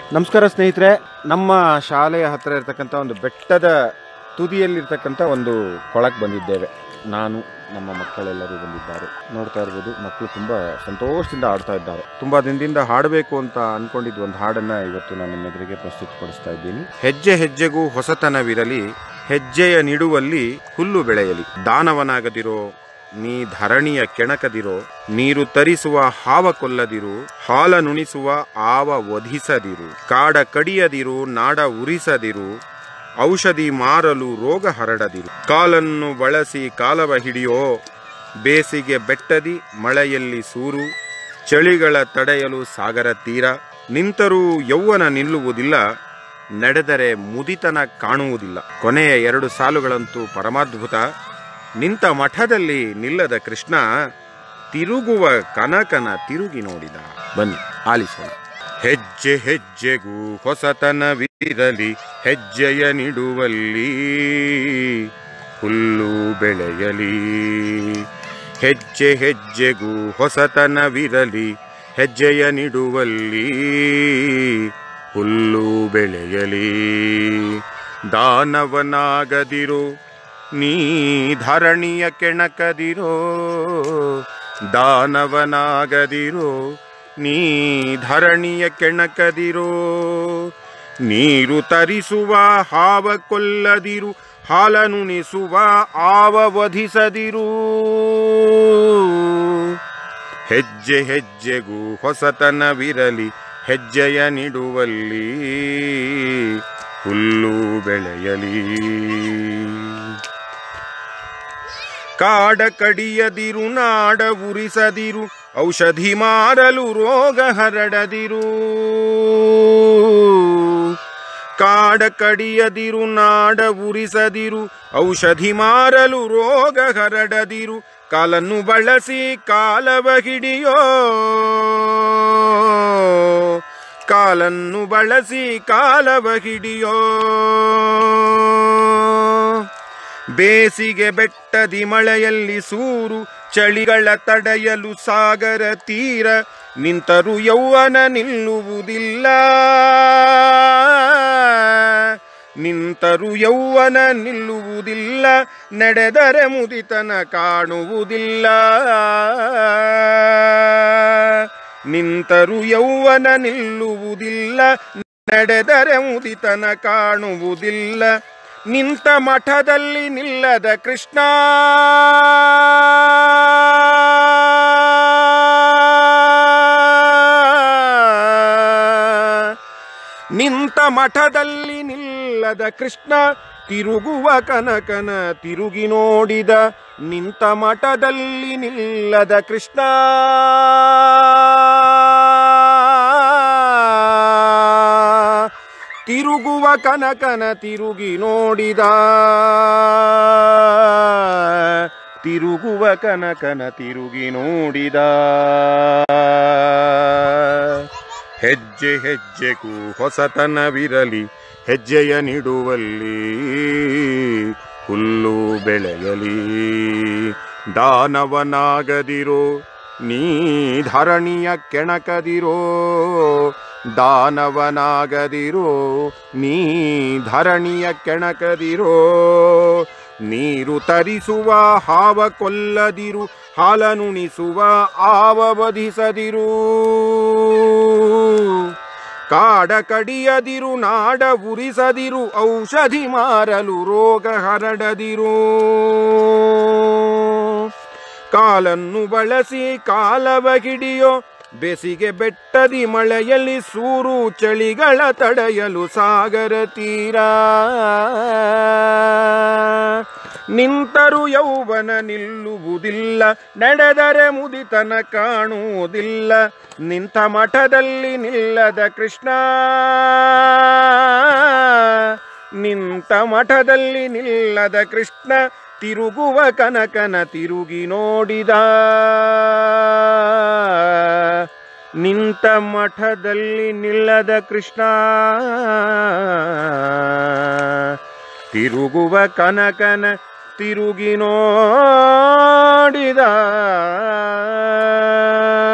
ನಮಸ್ಕಾರ ಸ್ನೇಹಿತರೆ ನಮ್ಮ ಶಾಲೆಯ ಹತ್ತಿರ ಇರ್ತಕ್ಕಂಥ ಒಂದು ಬೆಟ್ಟದ ತುದಿಯಲ್ಲಿರ್ತಕ್ಕಂಥ ಒಂದು ಕೊಳಕ್ಕೆ ಬಂದಿದ್ದೇವೆ ನಾನು ನಮ್ಮ ಮಕ್ಕಳೆಲ್ಲರೂ ಬಂದಿದ್ದಾರೆ ನೋಡ್ತಾ ಇರ್ಬೋದು ಮಕ್ಕಳು ತುಂಬಾ ಸಂತೋಷದಿಂದ ಆಡ್ತಾ ಇದ್ದಾರೆ ತುಂಬಾ ದಿನದಿಂದ ಹಾಡಬೇಕು ಅಂತ ಅನ್ಕೊಂಡಿದ್ದ ಒಂದು ಹಾಡನ್ನ ಇವತ್ತು ನಾನು ನಿಮ್ಮ ಎದುರಿಗೆ ಪ್ರಸ್ತುತಪಡಿಸ್ತಾ ಇದ್ದೀನಿ ಹೆಜ್ಜೆ ಹೆಜ್ಜೆಗೂ ಹೊಸತನವಿರಲಿ ಹೆಜ್ಜೆಯ ನಿಡುವಲ್ಲಿ ಹುಲ್ಲು ಬೆಳೆಯಲಿ ದಾನವನಾಗದಿರೋ ನೀ ಧರಣಿಯ ಕೆಣಕದಿರೋ ನೀರು ತರಿಸುವ ಹಾವ ಕೊಲ್ಲದಿರು ಹಾಲ ನುಣಿಸುವ ಆವ ವಧಿಸದಿರು ಕಾಡ ಕಡಿಯದಿರು ನಾಡ ಉರಿಸದಿರು ಔಷಧಿ ಮಾರಲು ರೋಗ ಹರಡದಿರು ಕಾಲನ್ನು ಬಳಸಿ ಕಾಲವ ಹಿಡಿಯೋ ಬೇಸಿಗೆ ಬೆಟ್ಟದಿ ಮಳೆಯಲ್ಲಿ ಸೂರು ಚಳಿಗಳ ತಡೆಯಲು ಸಾಗರ ತೀರ ನಿಂತರೂ ಯೌವನ ನಿಲ್ಲುವುದಿಲ್ಲ ನಡೆದರೆ ಮುದಿತನ ಕಾಣುವುದಿಲ್ಲ ಕೊನೆಯ ಎರಡು ಸಾಲುಗಳಂತೂ ಪರಮಾದ್ಭುತ ನಿಂತ ಮಠದಲ್ಲಿ ನಿಲ್ಲದ ಕೃಷ್ಣ ತಿರುಗುವ ಕನಕನ ತಿರುಗಿ ನೋಡಿದ ಬನ್ನಿ ಆಲಿಸೋಣ ಹೆಜ್ಜೆ ಹೆಜ್ಜೆಗೂ ಹೊಸತನವಿರಲಿ ಹೆಜ್ಜೆಯ ನಿಡುವಲ್ಲಿ ಹುಲ್ಲು ಬೆಳೆಯಲಿ ಹೆಜ್ಜೆ ಹೆಜ್ಜೆಗೂ ಹೊಸತನವಿರಲಿ ಹೆಜ್ಜೆಯ ನಿಡುವಲ್ಲಿ ಹುಲ್ಲು ಬೆಳೆಯಲಿ ದಾನವನಾಗದಿರೋ ನೀ ಧರಣಿಯ ಕೆಣಕದಿರೋ ದಾನವನಾಗದಿರೋ ನೀ ಧರಣಿಯ ಕೆಣಕದಿರೋ ನೀರು ತರಿಸುವ ಹಾವ ಕೊಲ್ಲದಿರು ಹಾಲನುಣಿಸುವ ಆವ ವಧಿಸದಿರು ಹೆಜ್ಜೆ ಹೆಜ್ಜೆಗೂ ಹೊಸತನವಿರಲಿ ಹೆಜ್ಜೆಯ ನಿಡುವಲ್ಲಿ ಹುಲ್ಲು ಬೆಳೆಯಲಿ ಕಾಡ ಕಡಿಯದಿರು ನಾಡ ಉರಿಸದಿರು ಔಷಧಿ ಮಾರಲು ರೋಗ ಹರಡದಿರು ಕಾಡ ಕಡಿಯದಿರು ನಾಡ ಉರಿಸದಿರು ಔಷಧಿ ಮಾರಲು ರೋಗ ಹರಡದಿರು ಕಾಲನ್ನು ಬಳಸಿ ಕಾಲವ ಹಿಡಿಯೋ ಕಾಲನ್ನು ಬಳಸಿ ಕಾಲವ ಹಿಡಿಯೋ ಬೇಸಿಗೆ ಬೆಟ್ಟದಿ ಮಳೆಯಲ್ಲಿ ಸೂರು ಚಳಿಗಳ ತಡೆಯಲು ಸಾಗರ ತೀರ ನಿಂತರು ಯೌವನ ನಿಲ್ಲುವುದಿಲ್ಲ ನಿಂತರು ಯೌವನ ನಿಲ್ಲುವುದಿಲ್ಲ ನಡೆದರೆ ಮುದಿತನ ಕಾಣುವುದಿಲ್ಲ ನಿಂತರು ಯೌವನ ನಿಲ್ಲುವುದಿಲ್ಲ ನಡೆದರೆ ಮುದಿತನ ಕಾಣುವುದಿಲ್ಲ ನಿಂತ ಮಠದಲ್ಲಿ ನಿಲ್ಲದ ಕೃಷ್ಣ ನಿಂತ ಮಠದಲ್ಲಿ ನಿಲ್ಲದ ಕೃಷ್ಣ ತಿರುಗುವ ಕನಕನ ತಿರುಗಿ ನೋಡಿದ ನಿಂತ ಮಠದಲ್ಲಿ ನಿಲ್ಲದ ಕೃಷ್ಣ ತಿರುಗುವ ಕನಕನ ತಿರುಗಿ ನೋಡಿದ ತಿರುಗುವ ಕನಕನ ತಿರುಗಿ ನೋಡಿದ ಹೆಜ್ಜೆ ಹೆಜ್ಜೆಗೂ ಹೊಸತನವಿರಲಿ ಹೆಜ್ಜೆಯ ನಿಡುವಲ್ಲಿ ಹುಲ್ಲು ಬೆಳೆಯಲಿ ದಾನವನಾಗದಿರೋ ನೀ ಧರಣಿಯ ಕೆಣಕದಿರೋ ದಾನವನಾಗದಿರೋ ನೀ ಧರಣಿಯ ಕೆಣಕದಿರೋ ನೀರು ತರಿಸುವ ಹಾವ ಕೊಲ್ಲದಿರು ಹಾಲನುಣಿಸುವ ಆವ ವಧಿಸದಿರು ಕಾಡ ಕಡಿಯದಿರು ನಾಡ ಉರಿಸದಿರು ಔಷಧಿ ಮಾರಲು ರೋಗ ಹರಡದಿರು ಕಾಲನ್ನು ಬಳಸಿ ಕಾಲವ ಹಿಡಿಯೋ ಬೇಸಿಗೆ ಬೆಟ್ಟದಿ ಮಳೆಯಲ್ಲಿ ಸೂರು ಚಳಿಗಳ ತಡೆಯಲು ಸಾಗರ ತೀರ ನಿಂತರು ಯೌವನ ನಿಲ್ಲುವುದಿಲ್ಲ ನಡೆದರೆ ಮುದಿತನ ಕಾಣುವುದಿಲ್ಲ ನಿಂತ ಮಠದಲ್ಲಿ ನಿಲ್ಲದ ಕೃಷ್ಣ ನಿಂತ ಮಠದಲ್ಲಿ ನಿಲ್ಲದ ಕೃಷ್ಣ ತಿರುಗುವ ಕನಕನ ತಿರುಗಿ ನೋಡಿದ ನಿಂತ ಮಠದಲ್ಲಿ ನಿಲ್ಲದ ಕೃಷ್ಣ ತಿರುಗುವ ಕನಕನ ತಿರುಗಿ ನೋಡಿದ